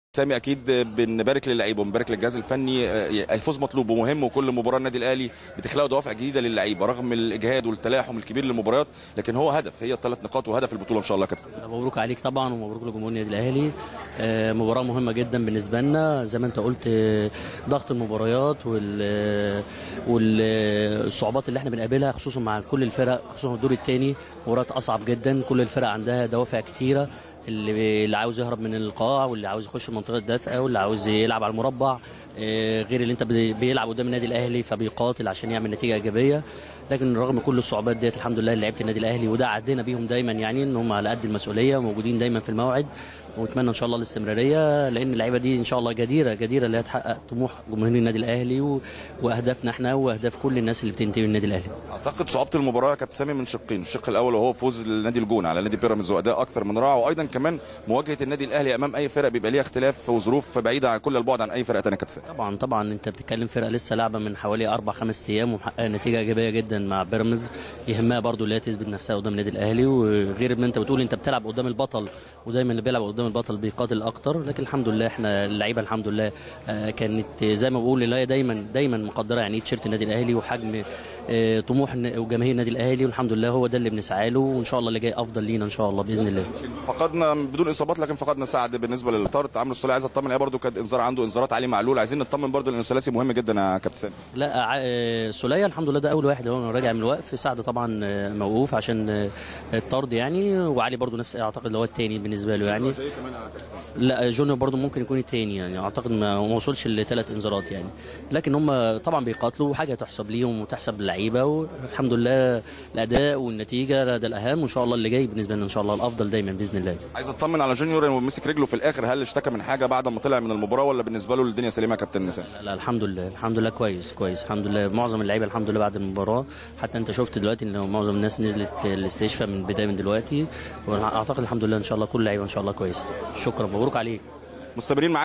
سامي اكيد بنبارك للعيبه وبنبارك للجهاز الفني الفوز مطلوب ومهم وكل مباراه النادي الاهلي بتخلق دوافع جديده للعيبه رغم الاجهاد والتلاحم الكبير للمباريات لكن هو هدف هي الثلاث نقاط وهدف البطوله ان شاء الله يا كابتن مبروك عليك طبعا ومبروك لجمهور النادي الاهلي آه، مباراه مهمه جدا بالنسبه لنا زي ما انت قلت آه، ضغط المباريات وال والصعوبات اللي احنا بنقابلها خصوصا مع كل الفرق خصوصا الدور الثاني مباريات اصعب جدا كل الفرق عندها دوافع كتيره اللي اللي عاوز يهرب من القاع واللي عاوز يخش منطقه الدفء واللي عاوز يلعب على المربع آه، غير اللي انت بي- بيلعب قدام النادي الاهلي فبيقاتل عشان يعمل نتيجه ايجابيه لكن رغم كل الصعوبات ديت الحمد لله لعيبه النادي الاهلي وده عدينا بيهم دايما يعني ان هم على قد المسؤوليه وموجودين دايما في الموعد ونتمنى ان شاء الله الاستمراريه لان اللعيبه دي ان شاء الله جديره جديره اللي هي تحقق طموح جماهير النادي الاهلي و... واهدافنا احنا واهداف كل الناس اللي بتنتمي للنادي الاهلي اعتقد صعوبه المباراه يا كابتن سامي من شقين الشق الاول وهو فوز النادي الجون على نادي بيراميدز واداء اكثر من رائع وايضا كمان مواجهه النادي الاهلي امام اي فرق بيبقى ليها اختلاف وظروف بعيده عن كل البعد عن اي فرقه ثانيه يا كابتن سامي طبعا طبعا انت بتتكلم فرقه لسه لعبه من حوالي اربع خمس ايام ومحققه نتيجه ايجابيه جدا مع بيراميدز يهمها برضو اللي هي تثبت نفسها قدام النادي الاهلي وغير ما انت بتقول انت بتلعب قدام البطل ودايما اللي بيلعب قدام البطل بيقاتل اكتر لكن الحمد لله احنا اللعيبه الحمد لله آه، كانت زي ما بقول اللي هي دايما دايما مقدره يعني ايه تيشيرت النادي الاهلي وحجم آه، طموح الن- وجماهير النادي الاهلي والحمد لله هو ده اللي بنسعى له وان شاء الله اللي جاي افضل لينا ان شاء الله باذن الله فقدنا بدون اصابات لكن فقدنا سعد بالنسبه للطرد عمرو السوليه عايز اطمن عليه برده كان انذار عنده انذارات علي معلول عايزين نطمن برده لان الثلاثي مهم جدا يا كابتن سامي لا ع- آه، سولية الحمد لله ده اول واحد هو راجع من الوقف سعد طبعا آه، موقوف عشان آه، الطرد يعني وعلي برضو نفس اعتقد اللي هو الثاني بالنسبه له يعني لا جونيور برضو ممكن يكون الثاني يعني اعتقد ما ما وصلش لثلاث انذارات يعني لكن هم طبعا بيقاتلوا وحاجه تحسب ليهم وتحسب للعيبه والحمد لله الاداء والنتيجه ده الاهم وان شاء الله اللي جاي بالنسبه لنا ان شاء الله الافضل دايما باذن الله عايز اطمن على جونيور انه مسك رجله في الاخر هل اشتكى من حاجه بعد ما طلع من المباراه ولا بالنسبه له الدنيا سليمه يا كابتن نسام لا, لا الحمد لله الحمد لله كويس كويس الحمد لله معظم اللعيبه الحمد لله بعد المباراه حتى انت شفت دلوقتي ان معظم الناس نزلت الاستشفاء من البدايه من دلوقتي واعتقد الحمد لله ان شاء الله كل اللعيبه ان شاء الله كويسه شكرا مبروك عليك مستمرين معاك